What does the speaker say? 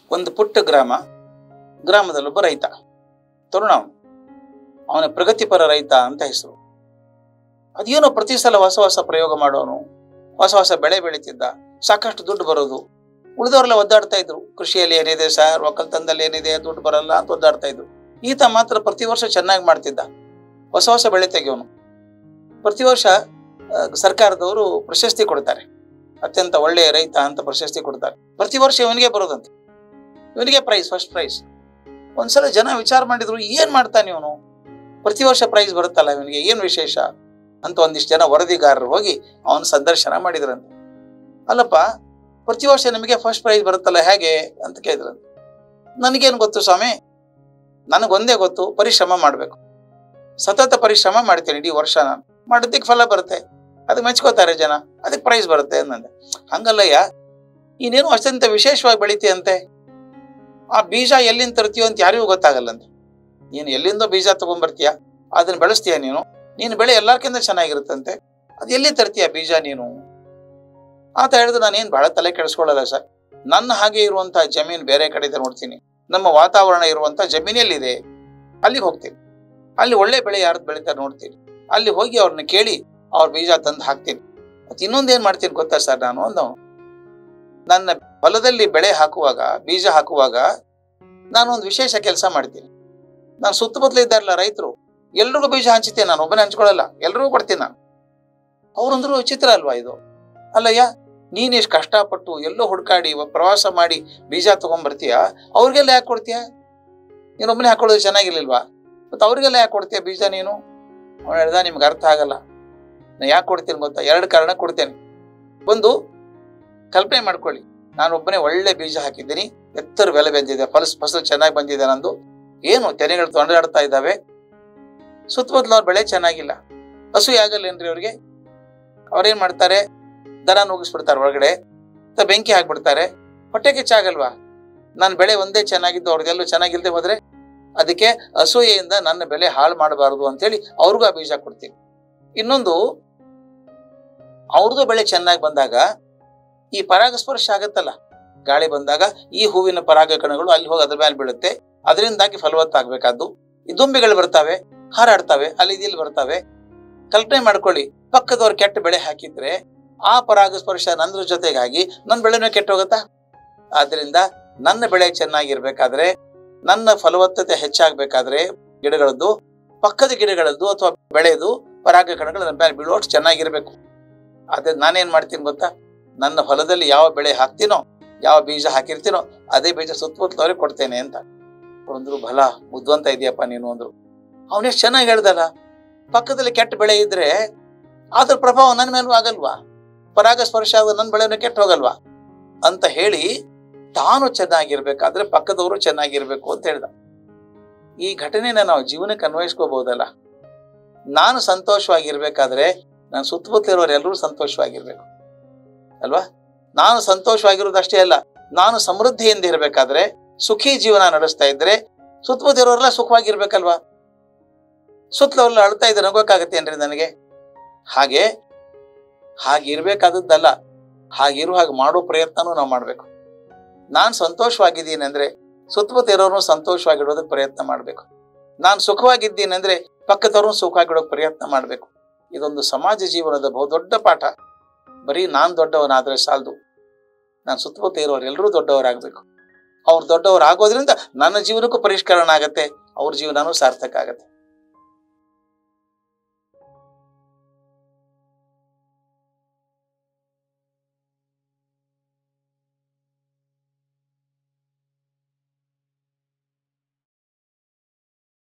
ಒಂದು ಪುಟ್ಟ ಗ್ರಾಮ ಗ್ರಾಮದಲ್ಲೊಬ್ಬ ರೈತ ತರುಣ ಅವನು ಅವನ ಪ್ರಗತಿಪರ ರೈತ ಅಂತ ಹೆಸರು ಅದೇನೋ ಪ್ರತಿ ಸಲ ಹೊಸ ಹೊಸ ಪ್ರಯೋಗ ಮಾಡೋನು ಹೊಸ ಹೊಸ ಬೆಳೆ ಬೆಳೀತಿದ್ದ ಸಾಕಷ್ಟು ದುಡ್ಡು ಬರೋದು ಉಳಿದವರೆಲ್ಲ ಒದ್ದಾಡ್ತಾ ಇದ್ರು ಕೃಷಿಯಲ್ಲಿ ಏನಿದೆ ಸರ್ ಒಕ್ಕಲ್ತನದಲ್ಲಿ ಏನಿದೆ ದುಡ್ಡು ಬರಲ್ಲ ಅಂತ ಒದ್ದಾಡ್ತಾ ಇದ್ರು ಈತ ಮಾತ್ರ ಪ್ರತಿ ವರ್ಷ ಚೆನ್ನಾಗಿ ಮಾಡ್ತಿದ್ದ ಹೊಸ ಹೊಸ ಬೆಳೆ ತೆಗೆಯೋನು ಪ್ರತಿ ವರ್ಷ ಆ, ಸರ್ಕಾರದವರು ಪ್ರಶಸ್ತಿ ಕೊಡ್ತಾರೆ ಅತ್ಯಂತ ಒಳ್ಳೆಯ ರೈತ ಅಂತ ಪ್ರಶಸ್ತಿ ಕೊಡ್ತಾರೆ ಪ್ರತಿ ವರ್ಷ ಇವನಿಗೆ ಬರೋದಂತೆ ಇವನಿಗೆ ಪ್ರೈಸ್ ಫಸ್ಟ್ ಪ್ರೈಸ್ ಒಂದ್ಸಲ ಜನ ವಿಚಾರ ಮಾಡಿದ್ರು ಏನ್ ಮಾಡ್ತಾನೆ ಇವನು ಪ್ರತಿ ವರ್ಷ ಪ್ರೈಸ್ ಬರುತ್ತಲ್ಲ ಇವನಿಗೆ ಏನ್ ವಿಶೇಷ ಅಂತ ಒಂದಿಷ್ಟು ಜನ ವರದಿಗಾರರು ಹೋಗಿ ಅವನ ಸಂದರ್ಶನ ಮಾಡಿದ್ರಂತೆ ಅಲ್ಲಪ್ಪ ಪ್ರತಿ ವರ್ಷ ನಿಮಗೆ ಫಸ್ಟ್ ಪ್ರೈಸ್ ಬರುತ್ತಲ್ಲ ಹೇಗೆ ಅಂತ ಕೇಳಿದ್ರಂತೆ ನನಗೇನು ಗೊತ್ತು ಸ್ವಾಮಿ ನನಗೊಂದೇ ಗೊತ್ತು ಪರಿಶ್ರಮ ಮಾಡಬೇಕು ಸತತ ಪರಿಶ್ರಮ ಮಾಡ್ತೇನೆ ಇಡೀ ವರ್ಷ ನಾನು ಮಾಡಿದ್ದಕ್ಕೆ ಫಲ ಬರುತ್ತೆ ಅದಕ್ಕೆ ಮೆಚ್ಕೋತಾರೆ ಜನ ಅದಕ್ಕೆ ಪ್ರೈಸ್ ಬರುತ್ತೆ ಅಂದಂದೆ ಹಂಗಲ್ಲಯ್ಯ ನೀನೇನು ಅತ್ಯಂತ ವಿಶೇಷವಾಗಿ ಬೆಳಿತೀಯಂತೆ ಆ ಬೀಜ ಎಲ್ಲಿಂದ ತರ್ತೀಯೋ ಅಂತ ಯಾರಿಗೂ ಗೊತ್ತಾಗಲ್ಲಂತೆ ನೀನು ಎಲ್ಲಿಂದೋ ಬೀಜ ತಗೊಂಡ್ಬರ್ತೀಯ ಅದನ್ನ ಬೆಳೆಸ್ತೀಯ ನೀನು ನೀನು ಬೆಳೆ ಎಲ್ಲರ್ಕಿಂತ ಚೆನ್ನಾಗಿರುತ್ತಂತೆ ಅದು ಎಲ್ಲಿ ತರ್ತೀಯ ಬೀಜ ನೀನು ಆತ ಹೇಳಿದ್ರು ನಾನೇನು ಬಹಳ ತಲೆ ಕೆಡಿಸ್ಕೊಳ್ಳಲ್ಲ ಸರ್ ನನ್ನ ಹಾಗೆ ಇರುವಂತ ಜಮೀನು ಬೇರೆ ಕಡೆ ಇದೆ ನೋಡ್ತೀನಿ ನಮ್ಮ ವಾತಾವರಣ ಇರುವಂತ ಜಮೀನು ಎಲ್ಲಿದೆ ಅಲ್ಲಿಗೆ ಹೋಗ್ತೀನಿ ಅಲ್ಲಿ ಒಳ್ಳೆ ಬೆಳೆ ಯಾರ್ದು ಬೆಳಿತಾರೆ ನೋಡ್ತೀನಿ ಅಲ್ಲಿ ಹೋಗಿ ಅವ್ರನ್ನ ಕೇಳಿ ಅವ್ರ ಬೀಜ ತಂದು ಹಾಕ್ತೀನಿ ಮತ್ತೆ ಇನ್ನೊಂದೇನ್ ಮಾಡ್ತೀನಿ ಗೊತ್ತಾ ಸರ್ ನಾನು ಅಂದವನು ನನ್ನ ಹೊಲದಲ್ಲಿ ಬೆಳೆ ಹಾಕುವಾಗ ಬೀಜ ಹಾಕುವಾಗ ನಾನು ಒಂದು ವಿಶೇಷ ಕೆಲಸ ಮಾಡ್ತೀನಿ ನಾನು ಸುತ್ತಮುತ್ತಲು ಇದ್ದಾರಲ್ಲ ರೈತರು ಎಲ್ರಿಗೂ ಬೀಜ ಹಂಚ್ತೀನಿ ನಾನು ಒಬ್ಬನೇ ಹಂಚ್ಕೊಳ್ಳಲ್ಲ ಎಲ್ರಿಗೂ ಕೊಡ್ತೀನಿ ನಾನು ಅವ್ರಂದ್ರು ವಿಚಿತ್ರ ಅಲ್ವಾ ಇದು ಅಲ್ಲಯ್ಯ ನೀನ್ ಎಷ್ಟು ಕಷ್ಟಪಟ್ಟು ಎಲ್ಲೋ ಹುಡ್ಕಾಡಿ ಒಬ್ಬ ಪ್ರವಾಸ ಮಾಡಿ ಬೀಜ ತಗೊಂಡ್ಬರ್ತೀಯ ಅವ್ರಿಗೆಲ್ಲ ಯಾಕೆ ಕೊಡ್ತೀಯ ನೀನೊಬ್ಬನೇ ಹಾಕೊಳ್ಳೋದು ಚೆನ್ನಾಗಿರ್ಲಿಲ್ವಾ ಮತ್ತೆ ಅವ್ರಿಗೆಲ್ಲ ಯಾಕೆ ಕೊಡ್ತೀಯ ಬೀಜ ನೀನು ಅವನು ಹೇಳ್ದ ನಿಮ್ಗೆ ಅರ್ಥ ಆಗಲ್ಲ ನಾನು ಯಾಕೆ ಕೊಡ್ತೀನಿ ಗೊತ್ತಾ ಎರಡು ಕಾರಣ ಕೊಡ್ತೇನೆ ಒಂದು ಕಲ್ಪನೆ ಮಾಡ್ಕೊಳ್ಳಿ ನಾನು ಒಬ್ಬನೇ ಒಳ್ಳೆ ಬೀಜ ಹಾಕಿದ್ದೀನಿ ಎತ್ತರ ಬೆಲೆ ಬಂದಿದೆ ಫಲಸ್ ಫಸಲು ಚೆನ್ನಾಗಿ ಬಂದಿದೆ ನಂದು ಏನು ತೆನೆಗಳು ತೊಂಡಾಡ್ತಾ ಇದ್ದಾವೆ ಸುತ್ತಮುತ್ತಲು ಅವ್ರ ಬೆಳೆ ಚೆನ್ನಾಗಿಲ್ಲ ಹಸು ಆಗಲ್ಲೇನ್ರಿ ಅವ್ರಿಗೆ ಅವ್ರೇನ್ ಮಾಡ್ತಾರೆ ದನ ನುಗ್ಗಿಸ್ಬಿಡ್ತಾರೆ ಒಳಗಡೆ ಅಥವಾ ಬೆಂಕಿ ಹಾಕ್ಬಿಡ್ತಾರೆ ಹೊಟ್ಟೆ ಕಿಚ್ಚಾಗಲ್ವಾ ನನ್ನ ಬೆಳೆ ಒಂದೇ ಚೆನ್ನಾಗಿದ್ದು ಅವ್ರಿಗೆಲ್ಲೂ ಚೆನ್ನಾಗಿಲ್ದೆ ಹೋದ್ರೆ ಅದಕ್ಕೆ ಅಸೂಯೆಯಿಂದ ನನ್ನ ಬೆಲೆ ಹಾಳು ಮಾಡಬಾರದು ಅಂತೇಳಿ ಅವ್ರಿಗೂ ಆ ಬೀಜ ಕೊಡ್ತೀನಿ ಇನ್ನೊಂದು ಅವ್ರದ್ದು ಬೆಳೆ ಚೆನ್ನಾಗಿ ಬಂದಾಗ ಈ ಪರಾಗಸ್ಪರ್ಶ ಆಗತ್ತಲ್ಲ ಗಾಳಿ ಬಂದಾಗ ಈ ಹೂವಿನ ಪರಾಗ ಕಣಗಳು ಅಲ್ಲಿ ಹೋಗಿ ಅದ್ರ ಮೇಲೆ ಬೀಳುತ್ತೆ ಅದರಿಂದಾಗಿ ಫಲವತ್ತಾಗಬೇಕಾದ್ದು ಈ ದುಂಬಿಗಳು ಬರ್ತಾವೆ ಹಾರಾಡ್ತಾವೆ ಅಲ್ಲಿ ಇಲ್ಲಿ ಬರ್ತಾವೆ ಕಲ್ಪನೆ ಮಾಡ್ಕೊಳ್ಳಿ ಪಕ್ಕದವ್ರು ಕೆಟ್ಟ ಬೆಳೆ ಹಾಕಿದ್ರೆ ಆ ಪರಾಗಸ್ಪರ್ಶ ನನ್ನ ಜೊತೆಗಾಗಿ ನನ್ನ ಬೆಳೆನೂ ಕೆಟ್ಟ ಹೋಗುತ್ತಾ ಆದ್ರಿಂದ ನನ್ನ ಬೆಳೆ ಚೆನ್ನಾಗಿರ್ಬೇಕಾದ್ರೆ ನನ್ನ ಫಲವತ್ತತೆ ಹೆಚ್ಚಾಗಬೇಕಾದ್ರೆ ಗಿಡಗಳದ್ದು ಪಕ್ಕದ ಗಿಡಗಳದ್ದು ಅಥವಾ ಬೆಳೆದು ಪರಾಗ ಕಣಗಳು ನನ್ನ ಮೇಲೆ ಬೀಳೋಷ್ಟು ಚೆನ್ನಾಗಿರ್ಬೇಕು ಆದ್ರೆ ನಾನೇನ್ ಮಾಡ್ತೀನಿ ಗೊತ್ತಾ ನನ್ನ ಹೊಲದಲ್ಲಿ ಯಾವ ಬೆಳೆ ಹಾಕ್ತೀನೋ ಯಾವ ಬೀಜ ಹಾಕಿರ್ತೀನೋ ಅದೇ ಬೀಜ ಸುತ್ತಮುತ್ತಲವ್ರಿಗೆ ಕೊಡ್ತೇನೆ ಅಂತ ಅಂದ್ರು ಬಲ ಬುದ್ಧಿವಂತ ಇದೆಯಪ್ಪ ನೀನು ಅಂದ್ರು ಅವನೆಷ್ಟು ಚೆನ್ನಾಗಿ ಹೇಳ್ದಲ್ಲ ಪಕ್ಕದಲ್ಲಿ ಕೆಟ್ಟ ಬೆಳೆ ಇದ್ರೆ ಅದ್ರ ಪ್ರಭಾವ ನನ್ನ ಮೇಲೂ ಆಗಲ್ವಾ ಪರಾಗ ಸ್ಪರ್ಶ ಆದ ನನ್ನ ಬೆಳೆನೂ ಕೆಟ್ಟ ಹೋಗಲ್ವಾ ಅಂತ ಹೇಳಿ ತಾನು ಚೆನ್ನಾಗಿರ್ಬೇಕಾದ್ರೆ ಪಕ್ಕದವರು ಚೆನ್ನಾಗಿರ್ಬೇಕು ಅಂತ ಹೇಳ್ದ ಈ ಘಟನೆನ ನಾವು ಜೀವನಕ್ಕೆ ಅನ್ವಯಿಸ್ಕೋಬಹುದಲ್ಲ ನಾನು ಸಂತೋಷವಾಗಿರ್ಬೇಕಾದ್ರೆ ನಾನು ಸುತ್ತಮುತ್ತಲಿರೋರು ಎಲ್ಲರೂ ಸಂತೋಷವಾಗಿರ್ಬೇಕು ಅಲ್ವಾ ನಾನು ಸಂತೋಷವಾಗಿರೋದಷ್ಟೇ ಅಲ್ಲ ನಾನು ಸಮೃದ್ಧಿಯಿಂದ ಇರಬೇಕಾದ್ರೆ ಸುಖಿ ಜೀವನ ನಡೆಸ್ತಾ ಇದ್ರೆ ಸುತ್ತಮುತ್ತಲಿರೋರೆಲ್ಲ ಸುಖವಾಗಿರ್ಬೇಕಲ್ವಾ ಸುತ್ತಲವರೆಲ್ಲ ಅಳ್ತಾ ಇದ್ರೆ ನಗೋಕ್ಕಾಗತ್ತೇನ್ರಿ ನನಗೆ ಹಾಗೆ ಹಾಗಿರ್ಬೇಕಾದದ್ದಲ್ಲ ಹಾಗಿರೋ ಹಾಗೆ ಮಾಡೋ ಪ್ರಯತ್ನನೂ ನಾವು ಮಾಡಬೇಕು ನಾನು ಸಂತೋಷವಾಗಿದ್ದೀನಿ ಅಂದ್ರೆ ಸುತ್ತಮುತ್ತ ಇರೋರು ಸಂತೋಷವಾಗಿಡೋದಕ್ಕೆ ಪ್ರಯತ್ನ ಮಾಡಬೇಕು ನಾನು ಸುಖವಾಗಿದ್ದೀನಿ ಅಂದ್ರೆ ಪಕ್ಕದವ್ರನ್ನು ಸುಖವಾಗಿಡೋಕೆ ಪ್ರಯತ್ನ ಮಾಡಬೇಕು ಇದೊಂದು ಸಮಾಜ ಜೀವನದ ಬಹುದೊಡ್ಡ ಪಾಠ ಬರೀ ನಾನು ದೊಡ್ಡವನಾದ್ರೆ ಸಾಲದು ನಾನು ಸುತ್ತಮುತ್ತ ಇರೋರು ಎಲ್ಲರೂ ದೊಡ್ಡವರಾಗಬೇಕು ಅವ್ರು ದೊಡ್ಡವರಾಗೋದ್ರಿಂದ ನನ್ನ ಜೀವನಕ್ಕೂ ಪರಿಷ್ಕರಣ ಆಗತ್ತೆ ಅವ್ರ ಜೀವನನೂ ಸಾರ್ಥಕ ಆಗತ್ತೆ